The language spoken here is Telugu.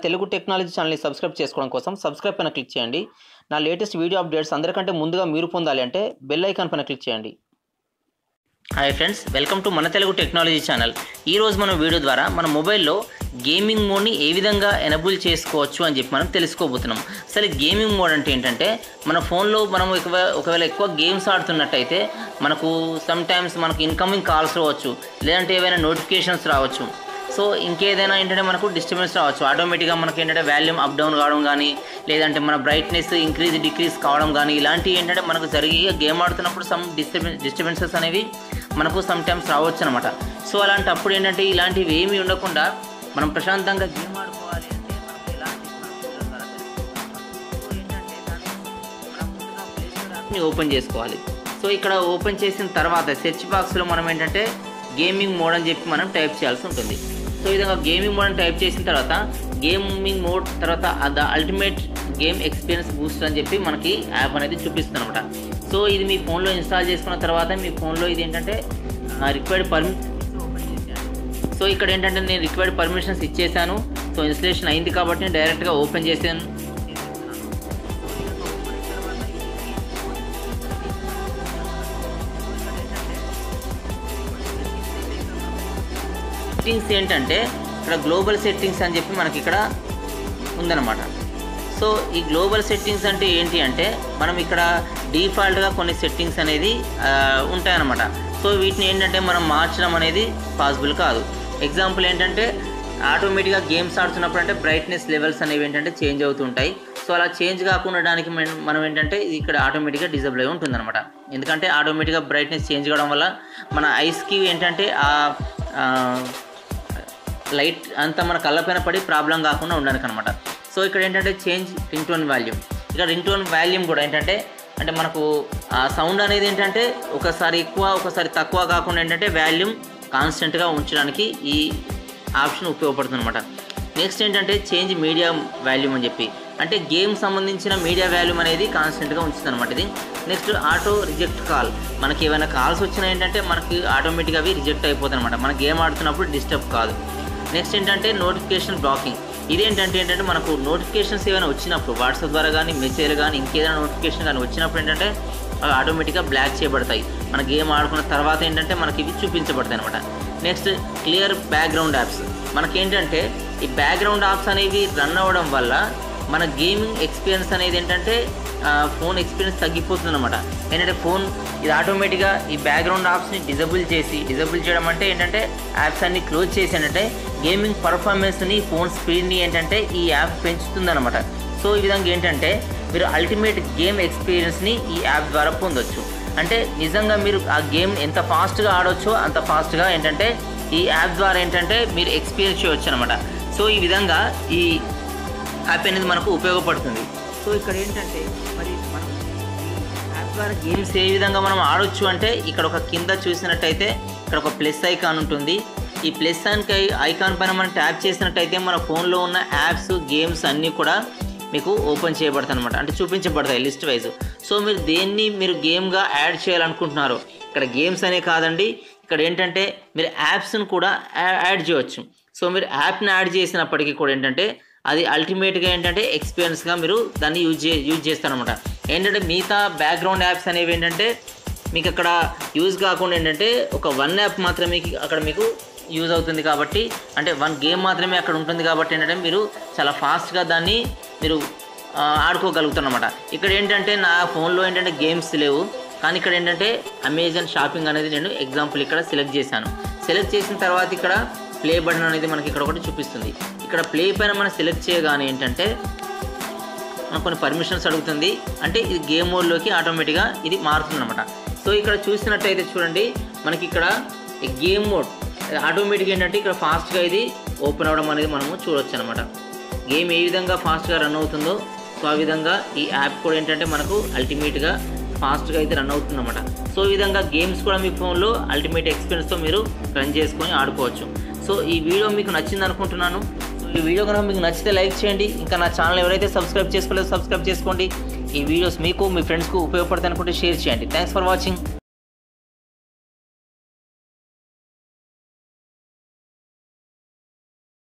తెలుగు టెక్నాలజీ ఛానల్ని సబ్స్క్రైబ్ చేసుకోవడం కోసం సబ్స్క్రైబ్ పైన క్లిక్ చేయండి నా లేటెస్ట్ వీడియో అప్డేట్స్ అందరికంటే ముందుగా మీరు పొందాలి అంటే బెల్ ఐకాన్ పైన క్లిక్ చేయండి హాయ్ ఫ్రెండ్స్ వెల్కమ్ టు మన తెలుగు టెక్నాలజీ ఛానల్ ఈ రోజు మనం వీడియో ద్వారా మన మొబైల్లో గేమింగ్ మోడ్ని ఏ విధంగా ఎనబుల్ చేసుకోవచ్చు అని చెప్పి మనం తెలుసుకోబోతున్నాం అసలు గేమింగ్ మోడ్ అంటే ఏంటంటే మన ఫోన్లో మనం ఒకవేళ ఒకవేళ ఎక్కువ గేమ్స్ ఆడుతున్నట్టయితే మనకు సమ్ టైమ్స్ మనకు ఇన్కమింగ్ కాల్స్ రావచ్చు లేదంటే ఏవైనా నోటిఫికేషన్స్ రావచ్చు సో ఇంకేదైనా ఏంటంటే మనకు డిస్టర్బెన్స్ రావచ్చు ఆటోమేటిక్గా మనకి ఏంటంటే వాల్యూమ్ అప్ డౌన్ కావడం కానీ లేదంటే మన బ్రైట్నెస్ ఇంక్రీజ్ డిక్రీజ్ కావడం కానీ ఇలాంటివి ఏంటంటే మనకు జరిగి గేమ్ ఆడుతున్నప్పుడు సమ్ డిస్టర్బెన్స్ డిస్టర్బెన్సెస్ అనేవి మనకు సమ్ టైమ్స్ రావచ్చు అనమాట సో అలాంటప్పుడు ఏంటంటే ఇలాంటివి ఏమీ ఉండకుండా మనం ప్రశాంతంగా గేమ్ ఆడుకోవాలి అంటే మనకు ఎలాంటి సమస్యలు ద్వారా తెలుసుకోవాలి. సో ఏంటంటే దాన్ని మనం ముందుగా Play Store యాప్ని ఓపెన్ చేసుకోవాలి సో ఇక్కడ ఓపెన్ చేసిన తర్వాత సెర్చ్ బాక్స్లో మనం ఏంటంటే గేమింగ్ మోడ్ అని చెప్పి మనం టైప్ చేయాల్సి ఉంటుంది సో ఈ విధంగా గేమింగ్ మోడ్ అని టైప్ చేసిన తర్వాత గేమింగ్ మోడ్ తర్వాత the ultimate game experience boost అని చెప్పి మనకి యాప్ అనేది చూపిస్తుంది అనమాట సో ఇది మీ ఫోన్లో ఇన్స్టాల్ చేసుకున్న తర్వాత మీ ఫోన్లో ఇది ఏంటంటే రిక్వైర్డ్ పర్మిషన్ ఓపెన్ చేశాను సో ఇక్కడ ఏంటంటే నేను రిక్వైర్డ్ పర్మిషన్స్ ఇచ్చేసాను సో ఇన్స్టలేషన్ అయింది కాబట్టి నేను డైరెక్ట్గా ఓపెన్ చేసాను సెట్టింగ్స్ ఏంటంటే ఇక్కడ గ్లోబల్ సెట్టింగ్స్ అని చెప్పి మనకి ఇక్కడ ఉందన్నమాట సో ఈ గ్లోబల్ సెట్టింగ్స్ అంటే ఏంటి అంటే మనం ఇక్కడ డిఫాల్ట్గా కొన్ని సెట్టింగ్స్ అనేది ఆ, ఉంటాయన్నమాట సో వీటిని ఏంటంటే మనం మార్చడం అనేది పాసిబుల్ కాదు ఎగ్జాంపుల్ ఏంటంటే ఆటోమేటిక్గా గేమ్స్ ఆడుతున్నప్పుడు అంటే బ్రైట్నెస్ లెవెల్స్ అనేవి ఏంటంటే చేంజ్ అవుతుంటాయి సో అలా చేంజ్ కాకుండా ఉండడానికి మన- మనం ఏంటంటే ఇది ఇక్కడ ఆటోమేటిక్గా డిజబుల్ అయి ఉంటుంది అనమాట ఎందుకంటే ఆటోమేటిక్గా బ్రైట్నెస్ చేంజ్ కావడం వల్ల మన ఐస్కి ఏంటంటే ఆ ఆ, లైట్ అంతా మన కళ్ళపైన పడి ప్రాబ్లం కాకుండా ఉండడానికి అనమాట సో ఇక్కడ ఏంటంటే చేంజ్ రింగ్ టోన్ వాల్యూమ్ ఇక్కడ రింగ్ టోన్ వాల్యూమ్ కూడా ఏంటంటే అంటే మనకు ఆ సౌండ్ అనేది ఏంటంటే ఒకసారి ఎక్కువ ఒకసారి తక్కువ కాకుండా ఏంటంటే వాల్యూమ్ కాన్స్టెంట్గా ఉంచడానికి ఈ ఆప్షన్ ఉపయోగపడుతుంది అనమాట నెక్స్ట్ ఏంటంటే చేంజ్ మీడియా వాల్యూమ్ అని చెప్పి అంటే గేమ్ సంబంధించిన మీడియా వాల్యూమ్ అనేది కాన్స్టెంట్గా ఉంచుతుంది అనమాట ఇది నెక్స్ట్ ఆటో రిజెక్ట్ కాల్ మనకి ఏమైనా కాల్స్ వచ్చినా ఏంటంటే మనకి ఆటోమేటిక్గా అవి రిజెక్ట్ అయిపోతాయి అనమాట మన గేమ్ ఆడుతున్నప్పుడు డిస్టర్బ్ కాదు నెక్స్ట్ ఏంటంటే నోటిఫికేషన్ బ్లాకింగ్ ఇదేంటంటే ఏంటంటే మనకు నోటిఫికేషన్స్ ఏమైనా వచ్చినప్పుడు వాట్సాప్ ద్వారా కానీ మెసేజ్ కానీ ఇంకేదైనా నోటిఫికేషన్ కానీ వచ్చినప్పుడు ఏంటంటే అవి ఆటోమేటిక్గా బ్లాక్ చేయబడతాయి మన గేమ్ ఆడుకున్న తర్వాత ఏంటంటే మనకి ఇవి చూపించబడతాయి అనమాట నెక్స్ట్ క్లియర్ బ్యాక్గ్రౌండ్ యాప్స్ మనకేంటంటే ఈ బ్యాక్గ్రౌండ్ యాప్స్ అనేవి రన్ అవ్వడం వల్ల మన గేమింగ్ ఎక్స్పీరియన్స్ అనేది ఏంటంటే ఫోన్ ఎక్స్పీరియన్స్ తగ్గిపోతుంది అనమాట ఏంటంటే ఫోన్ ఇది ఆటోమేటిక్గా ఈ బ్యాక్గ్రౌండ్ యాప్స్ని డిజబుల్ చేసి డిజబుల్ చేయడం అంటే ఏంటంటే యాప్స్ అన్ని క్లోజ్ చేసి ఏంటంటే గేమింగ్ పర్ఫార్మెన్స్ని ఫోన్ స్పీడ్ని ఏంటంటే ఈ యాప్ పెంచుతుంది అనమాట సో ఈ విధంగా ఏంటంటే మీరు అల్టిమేట్ గేమ్ ఎక్స్పీరియన్స్ని ఈ యాప్ ద్వారా పొందొచ్చు అంటే నిజంగా మీరు ఆ గేమ్ ఎంత ఫాస్ట్గా ఆడొచ్చో అంత ఫాస్ట్గా ఏంటంటే ఈ యాప్ ద్వారా ఏంటంటే మీరు ఎక్స్పీరియన్స్ చేయవచ్చు అనమాట సో ఈ విధంగా ఈ యాప్ అనేది మనకు ఉపయోగపడుతుంది సో ఇక్కడ ఏంటంటే మరి మనం ఈ యాప్ ద్వారా గేమ్స్ ఏ విధంగా మనం ఆడొచ్చు అంటే ఇక్కడ ఒక కింద చూసినట్టయితే ఇక్కడ ఒక ప్లస్ ఐకాన్ ఉంటుంది ఈ ప్లస్ ఐకాన్ ఐకాన్ పైన మనం ట్యాప్ చేసినట్టయితే మన ఫోన్లో ఉన్న యాప్స్ గేమ్స్ అన్నీ కూడా మీకు ఓపెన్ చేయబడతాయి అనమాట అంటే చూపించబడతాయి లిస్ట్ వైజ్ సో మీరు దేన్ని మీరు గేమ్గా యాడ్ చేయాలనుకుంటున్నారో ఇక్కడ గేమ్స్ అనే కాదండి ఇక్కడ ఏంటంటే మీరు యాప్స్ని కూడా యా- యాడ్ చేయవచ్చు సో మీరు యాప్ని యాడ్ చేసినప్పటికీ కూడా ఏంటంటే అది అల్టిమేట్గా ఏంటంటే ఎక్స్పీరియన్స్గా మీరు దాన్ని యూజ్ చే యూజ్ చేస్తారనమాట ఏంటంటే మిగతా బ్యాక్గ్రౌండ్ యాప్స్ అనేవి ఏంటంటే మీకు అక్కడ యూజ్ కాకుండా ఏంటంటే ఒక వన్ యాప్ మాత్రమే అక్కడ మీకు యూజ్ అవుతుంది కాబట్టి అంటే వన్ గేమ్ మాత్రమే అక్కడ ఉంటుంది కాబట్టి ఏంటంటే మీరు చాలా ఫాస్ట్గా దాన్ని మీరు ఆ, ఆడుకోగలుగుతారనమాట ఇక్కడ ఏంటంటే నా ఫోన్లో ఏంటంటే గేమ్స్ లేవు కానీ ఇక్కడ ఏంటంటే అమెజాన్ షాపింగ్ అనేది నేను ఎగ్జాంపుల్ ఇక్కడ సెలెక్ట్ చేశాను సెలెక్ట్ చేసిన తర్వాత ఇక్కడ ప్లే బటన్ అనేది మనకి ఇక్కడ ఒకటి చూపిస్తుంది ఇక్కడ ప్లే పైన మనం సెలెక్ట్ చేయగానే ఏంటంటే మనకు కొన్ని పర్మిషన్స్ అడుగుతుంది అంటే ఇది గేమ్ మోడ్లోకి ఆటోమేటిక్గా ఇది మారుతుంది అనమాట సో ఇక్కడ చూసినట్టయితే చూడండి మనకి ఇక్కడ ఈ గేమ్ మోడ్ ఆటోమేటిక్ ఏంటంటే ఇక్కడ ఫాస్ట్గా ఇది ఓపెన్ అవ్వడం అనేది మనము చూడొచ్చు అనమాట గేమ్ ఏ విధంగా ఫాస్ట్గా రన్ అవుతుందో సో ఆ విధంగా ఈ యాప్ కూడా ఏంటంటే మనకు అల్టిమేట్గా ఫాస్ట్గా అయితే రన్ అవుతుంది అనమాట సో ఈ విధంగా గేమ్స్ కూడా మీ ఫోన్లో అల్టిమేట్ ఎక్స్పీరియన్స్తో మీరు రన్ చేసుకొని ఆడుకోవచ్చు సో ఈ వీడియో మీకు నచ్చింది అనుకుంటున్నాను సో ఈ వీడియో కనుక మీకు నచ్చితే లైక్ చేయండి ఇంకా నా ఛానల్ ఎవరైతే సబ్స్క్రైబ్ చేసుకోలేదో సబ్స్క్రైబ్ చేసుకోండి ఈ వీడియోస్ మీకు మీ ఫ్రెండ్స్కు ఉపయోగపడతాయి అనుకుంటే షేర్ చేయండి థ్యాంక్స్ ఫర్ వాచింగ్